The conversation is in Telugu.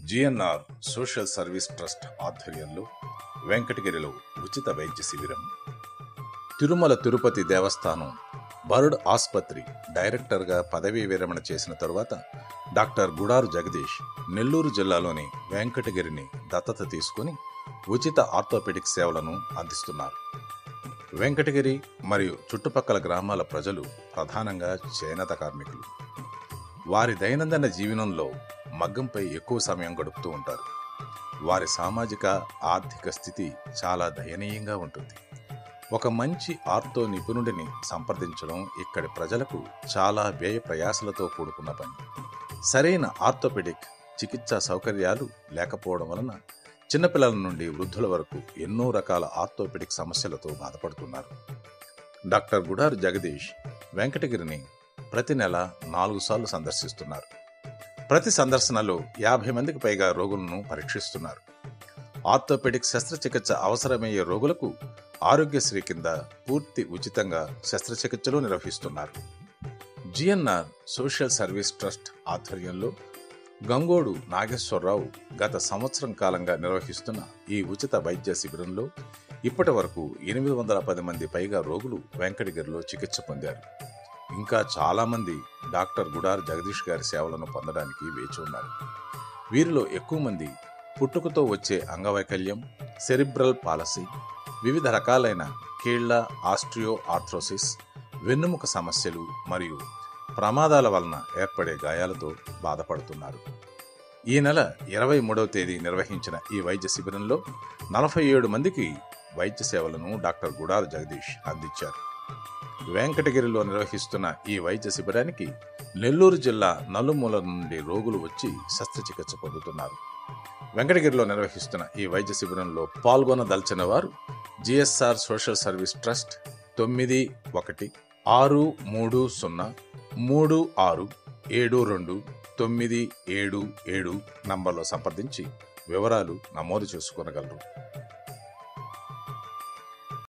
జిఎన్ఆర్ సోషల్ సర్వీస్ ట్రస్ట్ ఆధ్వర్యంలో వెంకటగిరిలో ఉచిత వైద్య శిబిరం తిరుమల తిరుపతి దేవస్థానం బర్డ్ ఆసుపత్రి డైరెక్టర్గా పదవీ విరమణ చేసిన తరువాత డాక్టర్ గుడారు జగదీష్ నెల్లూరు జిల్లాలోని వెంకటగిరిని దత్తత తీసుకుని ఉచిత ఆర్థోపెడిక్ సేవలను అందిస్తున్నారు వెంకటగిరి మరియు చుట్టుపక్కల గ్రామాల ప్రజలు ప్రధానంగా చేనేత కార్మికులు వారి దైనందిన జీవనంలో మగ్గంపై ఎక్కువ సమయం గడుపుతూ ఉంటారు వారి సామాజిక ఆర్థిక స్థితి చాలా దయనీయంగా ఉంటుంది ఒక మంచి ఆర్థో నిపుణుడిని సంప్రదించడం ఇక్కడి ప్రజలకు చాలా వ్యయ ప్రయాసలతో కూడుకున్న పని సరైన ఆర్థోపెడిక్ చికిత్సా సౌకర్యాలు లేకపోవడం వలన చిన్నపిల్లల నుండి వృద్ధుల వరకు ఎన్నో రకాల ఆర్థోపెడిక్ సమస్యలతో బాధపడుతున్నారు డాక్టర్ గుడారు జగదీష్ వెంకటగిరిని ప్రతి నెల నాలుగు సార్లు సందర్శిస్తున్నారు ప్రతి సందర్శనలో యాభై మందికి పైగా రోగులను పరీక్షిస్తున్నారు ఆర్థోపెడిక్ శస్త్రచికిత్స అవసరమయ్యే రోగులకు ఆరోగ్యశ్రీ కింద పూర్తి ఉచితంగా శస్త్రచికిత్సలు నిర్వహిస్తున్నారు జిఎన్ఆర్ సోషల్ సర్వీస్ ట్రస్ట్ ఆధ్వర్యంలో గంగోడు నాగేశ్వరరావు గత సంవత్సరం కాలంగా నిర్వహిస్తున్న ఈ ఉచిత వైద్య శిబిరంలో ఇప్పటి వరకు ఎనిమిది వందల పది మంది పైగా రోగులు వెంకటగిరిలో చికిత్స పొందారు ఇంకా చాలామంది డాక్టర్ గుడార్ జగదీష్ గారి సేవలను పొందడానికి వేచి ఉన్నారు వీరిలో ఎక్కువ మంది పుట్టుకతో వచ్చే అంగవైకల్యం సెరిబ్రల్ పాలసీ వివిధ రకాలైన కీళ్ల ఆస్ట్రియో ఆర్థ్రోసిస్ వెన్నుముక సమస్యలు మరియు ప్రమాదాల వలన ఏర్పడే గాయాలతో బాధపడుతున్నారు ఈ నెల ఇరవై మూడవ తేదీ నిర్వహించిన ఈ వైద్య శిబిరంలో నలభై ఏడు మందికి వైద్య సేవలను డాక్టర్ గుడార్ జగదీష్ అందించారు వెంకటగిరిలో నిర్వహిస్తున్న ఈ వైద్య శిబిరానికి నెల్లూరు జిల్లా నలుమూల నుండి రోగులు వచ్చి శస్త్రచికిత్స పొందుతున్నారు వెంకటగిరిలో నిర్వహిస్తున్న ఈ వైద్య శిబిరంలో పాల్గొనదలిచిన వారు జిఎస్ఆర్ సోషల్ సర్వీస్ ట్రస్ట్ తొమ్మిది ఒకటి ఆరు మూడు సున్నా మూడు ఆరు ఏడు రెండు తొమ్మిది ఏడు ఏడు నంబర్లో సంప్రదించి వివరాలు నమోదు చేసుకొనగలరు